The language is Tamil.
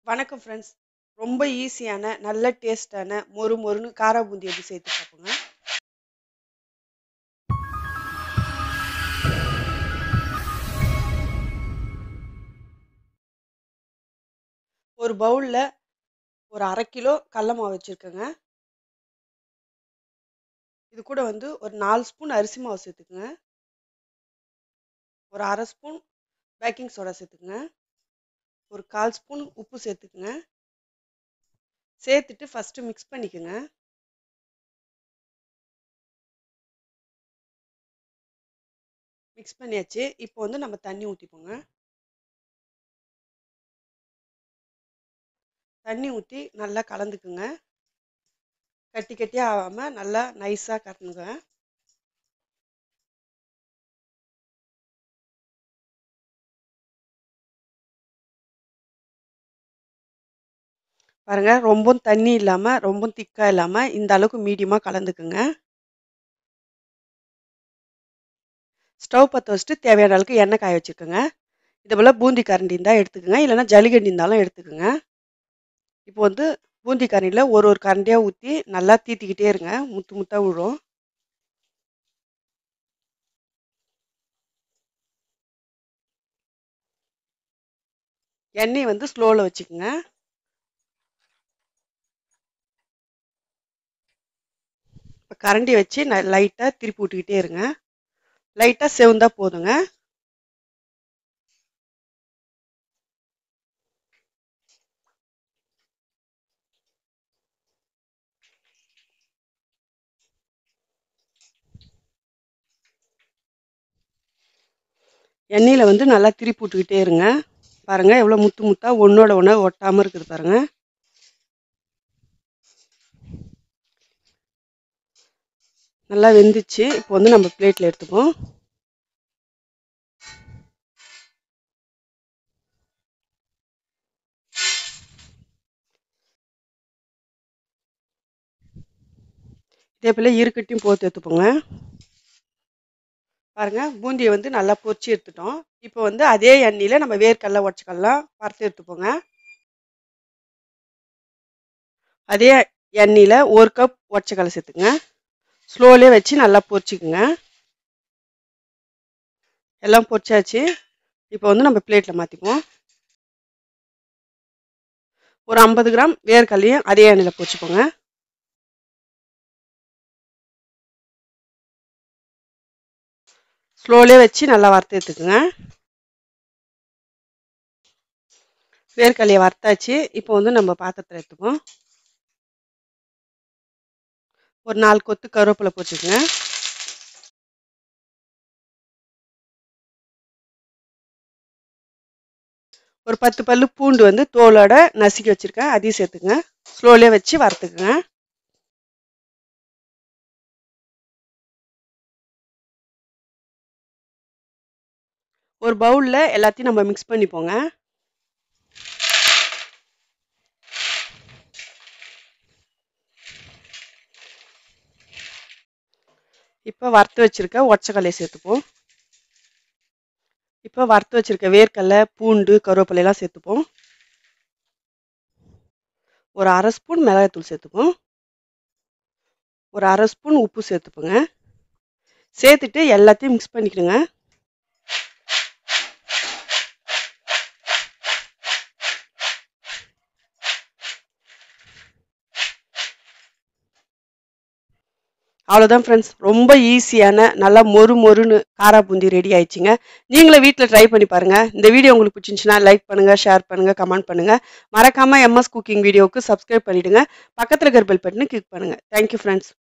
வணக்கம் ஃப்ரெண்ட்ஸ் ரொம்ப ஈஸியான நல்ல டேஸ்டான மொறு மொறுன்னு காரா பூந்தி எப்படி சேர்த்து பார்ப்போங்க ஒரு பவுலில் ஒரு அரை கிலோ கடல மாவு வச்சுருக்கேங்க இது கூட வந்து ஒரு நாலு ஸ்பூன் அரிசி மாவு சேர்த்துக்குங்க ஒரு அரை ஸ்பூன் பேக்கிங் சோடா சேர்த்துக்குங்க ஒரு கால் ஸ்பூன் உப்பு சேர்த்துக்குங்க சேர்த்துட்டு ஃபஸ்ட்டு மிக்ஸ் பண்ணிக்கோங்க மிக்ஸ் பண்ணியாச்சு இப்போ வந்து நம்ம தண்ணி ஊற்றிப்போங்க தண்ணி ஊற்றி நல்லா கலந்துக்குங்க கட்டி கட்டியாக ஆகாமல் நல்லா நைஸாக கட்டணுங்க பாருங்க ரொம்ப தண்ணி இல்லாமல் ரொம்ப திக்காக இல்லாமல் இந்த அளவுக்கு மீடியமாக கலந்துக்குங்க ஸ்டவ் பற்ற வச்சுட்டு தேவையான அளவுக்கு எண்ணெய் காய வச்சுக்கோங்க இது போல் பூந்தி கரண்டி இருந்தால் எடுத்துக்கோங்க இல்லைன்னா ஜல்லிகண்டி இருந்தாலும் எடுத்துக்கோங்க இப்போ வந்து பூந்தி கரண்டியில் ஒரு ஒரு கரண்டியாக ஊற்றி நல்லா தீத்திக்கிட்டே இருங்க முத்து முத்தாக விழும் எண்ணெய் வந்து ஸ்லோவில் வச்சுக்கோங்க இப்போ கரண்டி வச்சு நான் லைட்டாக திருப்பி விட்டுக்கிட்டே இருங்க லைட்டாக செவந்தா போதுங்க எண்ணெயில் வந்து நல்லா திருப்பி விட்டுக்கிட்டே இருங்க பாருங்கள் எவ்வளோ முத்து முத்தா ஒன்றோட ஒன்று ஒட்டாமல் இருக்குது பாருங்கள் நல்லா வெந்துச்சு இப்போ வந்து நம்ம பிளேட்டில் எடுத்துப்போம் இதே போல் இருக்கட்டையும் போட்டு எடுத்துப்போங்க பாருங்க பூந்தியை வந்து நல்லா பொரிச்சு எடுத்துட்டோம் இப்போ வந்து அதே எண்ணெயில் நம்ம வேர்க்கடல உடச்சிக்கலாம் வறுத்து எடுத்துப்போங்க அதே எண்ணெயில் ஒரு கப் உடச்சக்கடலை சேர்த்துங்க ஸ்லோலே வச்சு நல்லா பொரிச்சுக்குங்க எல்லாம் பொரிச்சாச்சு இப்போ வந்து நம்ம பிளேட்டில் மாற்றிப்போம் ஒரு ஐம்பது கிராம் வேர்க்கடலையும் அதே எண்ணெயில் பொரிச்சுப்போங்க ஸ்லோலே வச்சு நல்லா வறுத்து எடுத்துக்குங்க வேர்க்கடலையை வறுத்தாச்சு இப்போ வந்து நம்ம பாத்திரத்தில் எடுத்துப்போம் ஒரு நாலு கொத்து கருவேப்பிலை போச்சுக்கோங்க ஒரு பத்து பல்லு பூண்டு வந்து தோலோட நசுக்கி வச்சுருக்கேன் அதையும் சேர்த்துக்குங்க ஸ்லோலே வச்சு வறுத்துக்குங்க ஒரு பவுலில் எல்லாத்தையும் நம்ம மிக்ஸ் பண்ணிப்போங்க இப்போ வறுத்து வச்சுருக்க ஒச்சக்கல்லையை சேர்த்துப்போம் இப்போ வறுத்து வச்சுருக்க வேர்க்கடலை பூண்டு கருவேப்பிலையெல்லாம் சேர்த்துப்போம் ஒரு அரை ஸ்பூன் மிளகாய்த்தூள் சேர்த்துப்போம் ஒரு அரை ஸ்பூன் உப்பு சேர்த்துப்போங்க சேர்த்துட்டு எல்லாத்தையும் மிக்ஸ் பண்ணிக்கிடுங்க அவ்வளோதான் ஃப்ரெண்ட்ஸ் ரொம்ப ஈஸியான நல்லா மொறு மொறுன்னு காரா பூந்தி ரெடி ஆயிடுச்சுங்க நீங்களும் வீட்டில் ட்ரை பண்ணி பாருங்கள் இந்த வீடியோ உங்களுக்கு பிடிச்சிருந்துச்சுன்னா லைக் பண்ணுங்கள் ஷேர் பண்ணுங்கள் கமெண்ட் பண்ணுங்கள் மறக்காமல் எம்எஸ் குக்கிங் வீடியோவுக்கு சப்ஸ்கிரைப் பண்ணிவிடுங்க பக்கத்தில் இருக்கிற பெல் பட்டனை கிளிக் பண்ணுங்கள் தேங்க்யூ ஃப்ரெண்ட்ஸ்